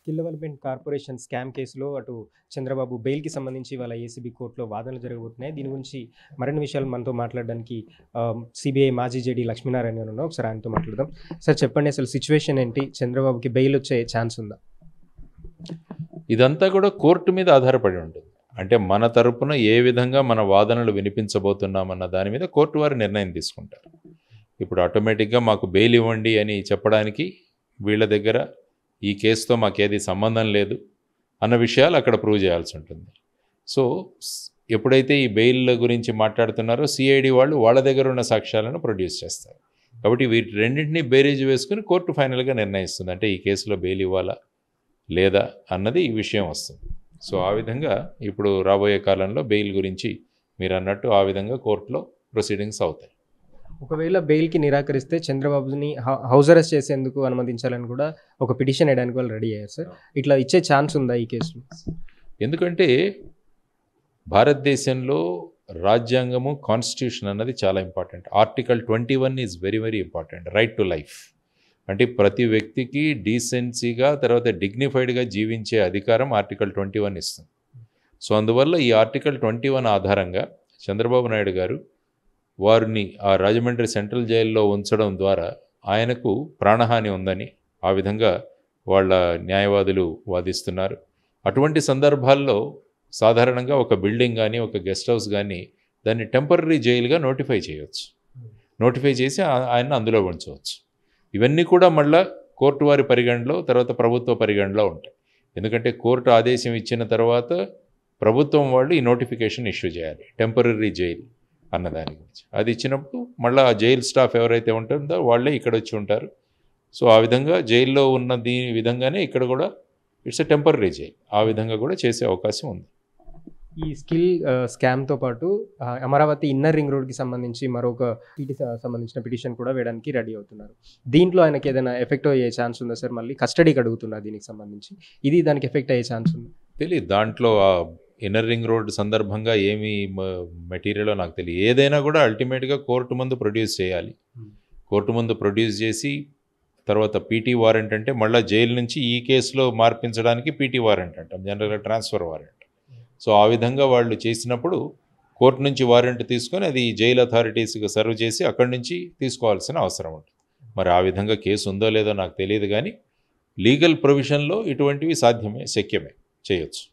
skill development corporation scam కేసులో అటు చంద్రబాబు బెయిల్కి సంబంధించి వాళ్ళ ఏసీబీ కోర్టులో వాదనలు జరగబోతున్నాయి దీని గురించి మరిన్ని విషయాలు మనతో మాట్లాడడానికి సిబిఐ మాజీ జేడీ లక్ష్మీనారాయణ గారు ఉన్నారు ఒకసారి ఆయనతో మాట్లాడదాం సార్ చెప్పండి అసలు సిచ్యువేషన్ ఏంటి చంద్రబాబుకి బెయిల్ వచ్చే ఛాన్స్ ఉందా ఇదంతా కూడా కోర్టు మీద ఆధారపడి ఉంటుంది అంటే మన తరపున ఏ విధంగా మన వాదనలు వినిపించబోతున్నామన్న దాని మీద కోర్టు వారు నిర్ణయం తీసుకుంటారు ఇప్పుడు ఆటోమేటిక్గా మాకు బెయిల్ ఇవ్వండి అని చెప్పడానికి వీళ్ళ దగ్గర ఈ కేసుతో మాకేది సంబంధం లేదు అన్న విషయాలు అక్కడ ప్రూవ్ చేయాల్సి ఉంటుంది సో స్- ఎప్పుడైతే ఈ బెయిల్ గురించి మాట్లాడుతున్నారో సిఐడి వాళ్ళు వాళ్ళ దగ్గర ఉన్న సాక్ష్యాలను ప్రొడ్యూస్ చేస్తారు కాబట్టి వీటి రెండింటినీ బేరీజ్ వేసుకుని కోర్టు ఫైనల్గా నిర్ణయిస్తుంది అంటే ఈ కేసులో బెయిల్ ఇవ్వాలా లేదా అన్నది ఈ విషయం వస్తుంది సో ఆ విధంగా ఇప్పుడు రాబోయే కాలంలో బెయిల్ గురించి మీరు అన్నట్టు ఆ విధంగా కోర్టులో ప్రొసీడింగ్స్ అవుతాయి ఒకవేళ బెయిల్కి నిరాకరిస్తే చంద్రబాబుని హౌ- హౌస్ అరెస్ట్ చేసేందుకు అనుమతించాలని కూడా ఒక పిటిషన్ వేయడానికి వాళ్ళు రెడీ అయ్యారు సార్ ఇట్లా ఇచ్చే ఛాన్స్ ఉందా ఈ కేసులో ఎందుకంటే భారతదేశంలో రాజ్యాంగము కాన్స్టిట్యూషన్ అన్నది చాలా important article twenty one is very very important right to life అంటే ప్రతి వ్యక్తికి డీసెన్సీగా తర్వాత డిగ్నిఫైడ్గా జీవించే అధికారం ఆర్టికల్ ట్వంటీ వన్ ఇస్తుంది సో అందువల్ల ఈ ఆర్టికల్ ట్వంటీ వన్ ఆధారంగా చంద్రబాబు నాయుడు గారు వారిని ఆ రాజమండ్రి సెంట్రల్ జైల్లో ఉంచడం ద్వారా ఆయనకు ప్రాణహాని ఉందని ఆ విధంగా వాళ్ళ న్యాయవాదులు వాదిస్తున్నారు అటువంటి సందర్భాల్లో సాధారణంగా ఒక బిల్డింగ్ కానీ ఒక గెస్ట్ హౌస్ కానీ దాన్ని టెంపరీ జైలుగా నోటిఫై చేయవచ్చు నోటిఫై చేసి ఆ- ఆయన అందులో ఉంచవచ్చు ఇవన్నీ కూడా మళ్ళా కోర్టు వారి పరిగణలో తర్వాత ప్రభుత్వ పరిగణలో ఉంటాయి ఎందుకంటే కోర్టు ఆదేశం ఇచ్చిన తర్వాత ప్రభుత్వం వాళ్ళు ఈ నోటిఫికేషన్ ఇష్యూ చేయాలి టెంపరీ జైలు అన్న దాని గురించి అది ఇచ్చినప్పుడు మళ్ళీ ఆ జైలు స్టాఫ్ ఎవరైతే ఉంటుందో వాళ్ళే ఇక్కడ వచ్చి ఉంటారు సో ఆ విధంగా జైల్లో ఉన్న దీని విధంగానే ఇక్కడ కూడా ఇట్స్ ఎ టెంపరీ జైల్ ఆ విధంగా కూడా చేసే అవకాశం ఉంది ఈ స్కిల్ స్కామ్తో పాటు ఆ, అమరావతి ఇన్నర్ రింగ్ రోడ్కి సంబంధించి మరొక పిటి సంబంధించిన పిటిషన్ కూడా వేయడానికి రెడీ అవుతున్నారు దీంట్లో ఆయనకి ఏదైనా ఎఫెక్ట్ అయ్యే ఛాన్స్ ఉందా సార్ మళ్ళీ కస్టడీకి అడుగుతున్నారు దీనికి సంబంధించి ఇది దానికి ఎఫెక్ట్ అయ్యే ఛాన్స్ ఉంది తెలియదు దాంట్లో ఆ ఇన్నర్ రింగ్ రోడ్ సందర్భంగా ఏమి మెటీరియలో నాకు తెలియదు ఏదైనా కూడా అల్టిమేట్గా కోర్టు ముందు ప్రొడ్యూస్ చేయాలి కోర్టు ముందు ప్రొడ్యూస్ చేసి తర్వాత పీటీ వారెంట్ అంటే మళ్ళీ జైలు నుంచి ఈ కేసులో మార్పించడానికి పీటీ వారెంట్ అంటాం జనరల్గా ట్రాన్స్ఫర్ వారెంట్ సో ఆ విధంగా వాళ్ళు చేసినప్పుడు కోర్టు నుంచి వారెంట్ తీసుకొని అది జైలు అథారిటీస్కి సర్వ్ చేసి అక్కడి నుంచి తీసుకోవాల్సిన అవసరం ఉంటుంది మరి ఆ విధంగా కేసు ఉందో లేదో నాకు తెలియదు కానీ లీగల్ ప్రొవిజన్లో ఇటువంటివి సాధ్యమే శక్యమే చేయొచ్చు